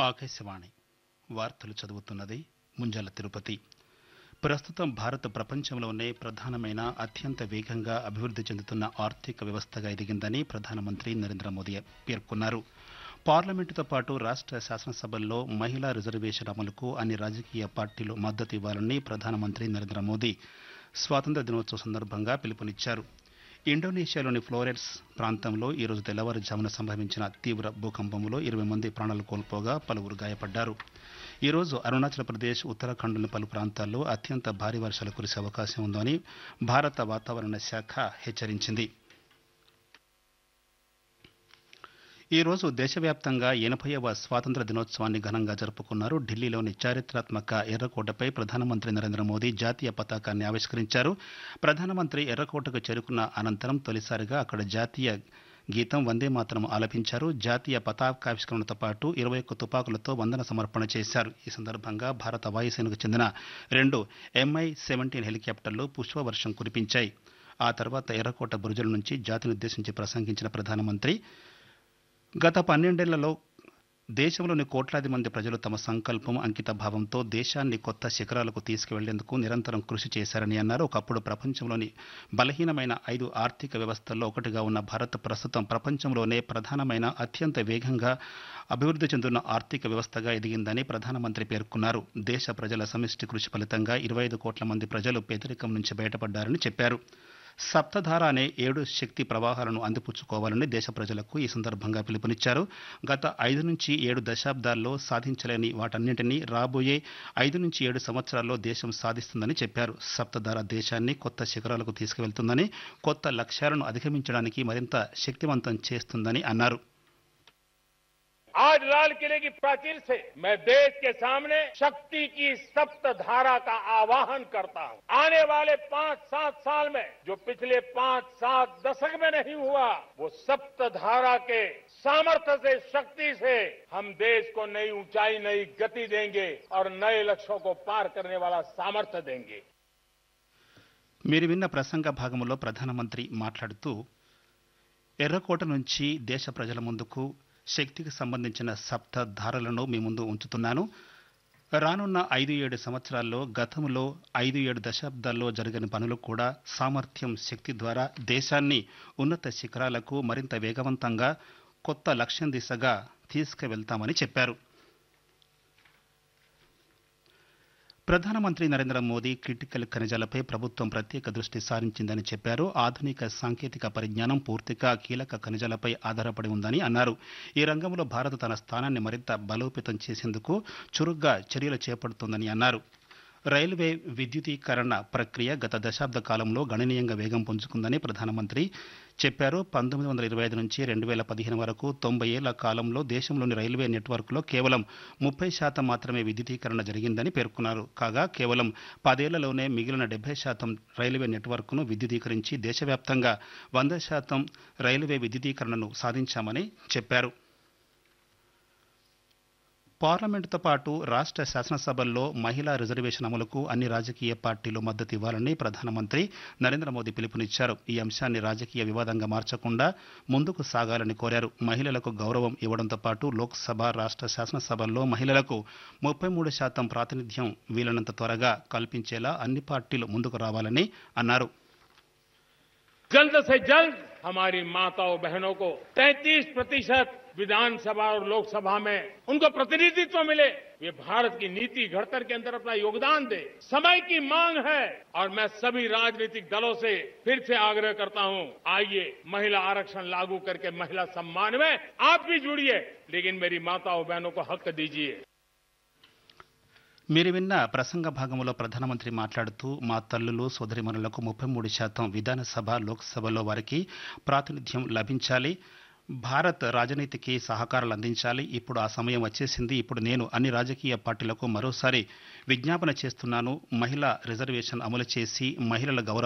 ఆకాశవాణి వార్తలు చదువుతున్నది ముంజాల తిరుపతి ప్రస్తుతం భారత్ ప్రపంచంలోనే ప్రధానమైన అత్యంత వేగంగా అభివృద్ధి చెందుతున్న ఆర్థిక వ్యవస్థగా ఎదిగిందని ప్రధానమంత్రి నరేంద్ర మోదీ పేర్కొన్నారు పార్లమెంటుతో పాటు రాష్ట్ర శాసనసభల్లో మహిళా రిజర్వేషన్ అమలుకు అన్ని రాజకీయ పార్టీలు మద్దతు ఇవ్వాలని ప్రధానమంత్రి నరేంద్ర మోదీ స్వాతంత్ర దినోత్సవ సందర్భంగా పిలుపునిచ్చారు ఇండోనేషియాలోని ఫ్లోరెన్స్ ప్రాంతంలో ఈరోజు తెల్లవారుజామున సంభవించిన తీవ్ర భూకంపంలో ఇరవై మంది ప్రాణాలు కోల్పోగా పలువురు గాయపడ్డారు ఈరోజు అరుణాచల్ ప్రదేశ్ ఉత్తరాఖండ్లోని పలు ప్రాంతాల్లో అత్యంత భారీ వర్షాలు కురిసే అవకాశం ఉందని భారత వాతావరణ శాఖ హెచ్చరించింది ఈ రోజు దేశవ్యాప్తంగా ఎనభైవ స్వాతంత్ర దినోత్సవాన్ని ఘనంగా జరుపుకున్నారు ఢిల్లీలోని చారిత్రాత్మక ఎర్రకోటపై ప్రధానమంత్రి నరేంద్ర మోదీ జాతీయ పతాకాన్ని ఆవిష్కరించారు ప్రధానమంత్రి ఎర్రకోటకు చేరుకున్న అనంతరం తొలిసారిగా అక్కడ జాతీయ గీతం వందే మాతరం ఆలపించారు జాతీయ పతాకావిష్కరణతో పాటు ఇరవై ఒక్క తుపాకులతో వందన సమర్పణ చేశారు ఈ సందర్భంగా భారత వాయుసేనకు చెందిన రెండు ఎంఐ సెవెంటీన్ హెలికాప్టర్లు పుష్పవర్షం కురిపించాయి ఆ తర్వాత ఎర్రకోట బురుజుల నుంచి జాతినుద్దేశించి ప్రసంగించిన ప్రధానమంత్రి గత పన్నెండేళ్లలో దేశంలోని కోట్లాది మంది ప్రజలు తమ సంకల్పం అంకిత భావంతో దేశాన్ని కొత్త శిఖరాలకు తీసుకువెళ్లేందుకు నిరంతరం కృషి చేశారని అన్నారు ఒకప్పుడు ప్రపంచంలోని బలహీనమైన ఐదు ఆర్థిక వ్యవస్థల్లో ఒకటిగా ఉన్న భారత్ ప్రస్తుతం ప్రపంచంలోనే ప్రధానమైన అత్యంత వేగంగా అభివృద్ధి చెందుతున్న ఆర్థిక వ్యవస్థగా ఎదిగిందని ప్రధానమంత్రి పేర్కొన్నారు దేశ ప్రజల సమిష్టి కృషి ఫలితంగా ఇరవై ఐదు కోట్ల మంది ప్రజలు పేదరికం నుంచి బయటపడ్డారని చెప్పారు సప్తధార అనే ఏడు శక్తి ప్రవాహాలను అందిపుచ్చుకోవాలని దేశ ప్రజలకు ఈ సందర్భంగా పిలుపునిచ్చారు గత ఐదు నుంచి ఏడు దశాబ్దాల్లో సాధించలేని వాటన్నింటినీ రాబోయే ఐదు నుంచి ఏడు సంవత్సరాల్లో దేశం సాధిస్తుందని చెప్పారు సప్తధార దేశాన్ని కొత్త శిఖరాలకు తీసుకువెళ్తుందని కొత్త లక్ష్యాలను అధిగమించడానికి మరింత శక్తివంతం చేస్తుందని అన్నారు आज लाल किले की प्राचीर से मैं देश के सामने शक्ति की सप्त धारा का आवाहन करता हूं आने वाले पांच सात साल में जो पिछले पांच सात दशक में नहीं हुआ वो सप्त धारा के सामर्थ्य से शक्ति से हम देश को नई ऊंचाई नई गति देंगे और नए लक्ष्यों को पार करने वाला सामर्थ्य देंगे మీరు విన్న ప్రసంగ భాగంలో ప్రధానమంత్రి మాట్లాడుతూ ఎర్రకోట నుంచి దేశ ప్రజల ముందుకు శక్తికి సంబంధించిన సప్త ధారలను మీ ముందు ఉంచుతున్నాను రానున్న ఐదు ఏడు సంవత్సరాల్లో గతంలో ఐదు ఏడు దశాబ్దాల్లో జరిగిన పనులు కూడా సామర్థ్యం శక్తి ద్వారా దేశాన్ని ఉన్నత శిఖరాలకు మరింత వేగవంతంగా కొత్త లక్ష్యం దిశగా తీసుకువెళ్తామని చెప్పారు ప్రధానమంత్రి నరేంద్ర మోదీ క్రిటికల్ ఖనిజాలపై ప్రభుత్వం ప్రత్యేక దృష్టి సారించిందని చెప్పారు ఆధునిక సాంకేతిక పరిజ్ఞానం పూర్తిగా కీలక ఖనిజాలపై ఆధారపడి ఉందని అన్నారు ఈ రంగంలో భారత్ తన స్థానాన్ని మరింత బలోపేతం చేసేందుకు చురుగ్గా చర్యలు చేపడుతోందని అన్నారు రైల్వే విద్యుదీకరణ ప్రక్రియ గత దశాబ్ద కాలంలో గణనీయంగా వేగం పుంజుకుందని ప్రధానమంత్రి చెప్పారు పంతొమ్మిది వందల ఇరవై ఐదు నుంచి రెండు వేల పదిహేను వరకు తొంభై ఏళ్ల కాలంలో దేశంలోని రైల్వే నెట్వర్క్లో కేవలం ముప్పై శాతం మాత్రమే విద్యుదీకరణ జరిగిందని పేర్కొన్నారు కాగా కేవలం పదేళ్లలోనే మిగిలిన డెబ్బై శాతం రైల్వే నెట్వర్క్ను విద్యుదీకరించి దేశవ్యాప్తంగా వంద శాతం రైల్వే విద్యుదీకరణను సాధించామని చెప్పారు పార్లమెంటుతో పాటు రాష్ట్ర శాసనసభల్లో మహిళా రిజర్వేషన్ అమలుకు అన్ని రాజకీయ పార్టీలు మద్దతు ఇవ్వాలని ప్రధానమంత్రి నరేంద్ర మోదీ పిలుపునిచ్చారు ఈ అంశాన్ని రాజకీయ వివాదంగా మార్చకుండా ముందుకు సాగాలని కోరారు మహిళలకు గౌరవం ఇవ్వడంతో పాటు లోక్సభ రాష్ట్ర శాసనసభల్లో మహిళలకు ముప్పై మూడు శాతం ప్రాతినిధ్యం వీలైనంత త్వరగా కల్పించేలా అన్ని పార్టీలు ముందుకు రావాలని అన్నారు जल्द से जल्द हमारी माताओं बहनों को 33 प्रतिशत विधानसभा और लोकसभा में उनको प्रतिनिधित्व मिले वे भारत की नीति घड़तर के अंदर अपना योगदान दे समय की मांग है और मैं सभी राजनीतिक दलों से फिर से आग्रह करता हूं आइए महिला आरक्षण लागू करके महिला सम्मान में आप भी जुड़िए लेकिन मेरी माताओं बहनों को हक दीजिए మీరు విన్న ప్రసంగ భాగంలో ప్రధానమంత్రి మాట్లాడుతూ మా తల్లులు సోదరిమణులకు ముప్పై మూడు శాతం విధానసభ లోక్సభలో వారికి ప్రాతినిధ్యం లభించాలి భారత్ రాజనీతికి సహకారాలు అందించాలి ఇప్పుడు ఆ సమయం వచ్చేసింది ఇప్పుడు నేను అన్ని రాజకీయ పార్టీలకు మరోసారి విజ్ఞాపన చేస్తున్నాను మహిళా రిజర్వేషన్ అమలు చేసి మహిళల గౌరవ